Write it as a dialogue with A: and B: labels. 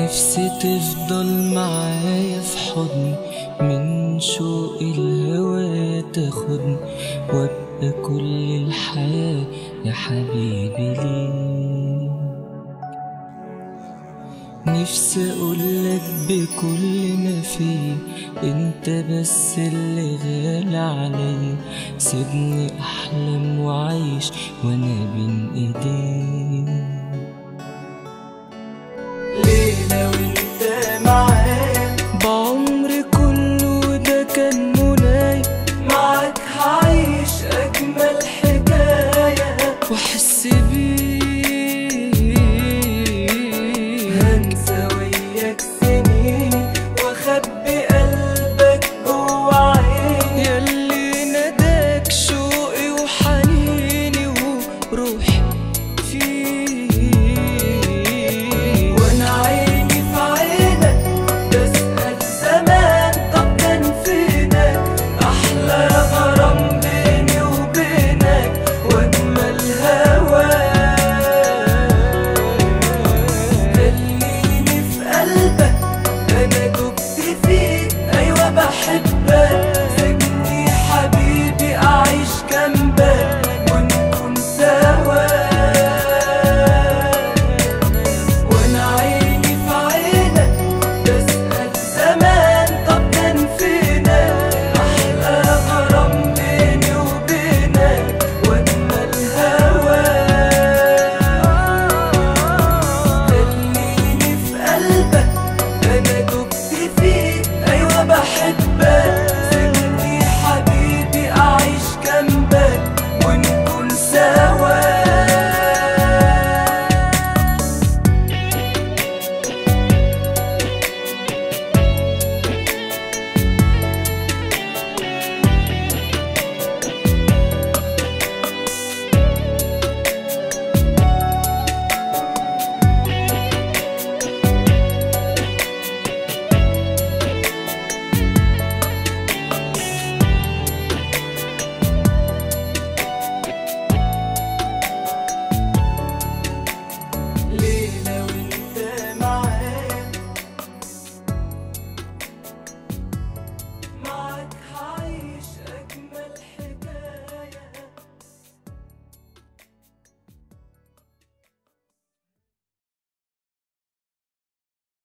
A: نفسي تفضل معايا في حضني من شوق الهوى تاخدني وابقى كل الحياة يا حبيبي ليك نفسي اقولك بكل ما فيه انت بس اللي غالي عليا سيبني احلم وعيش وانا بين ايديك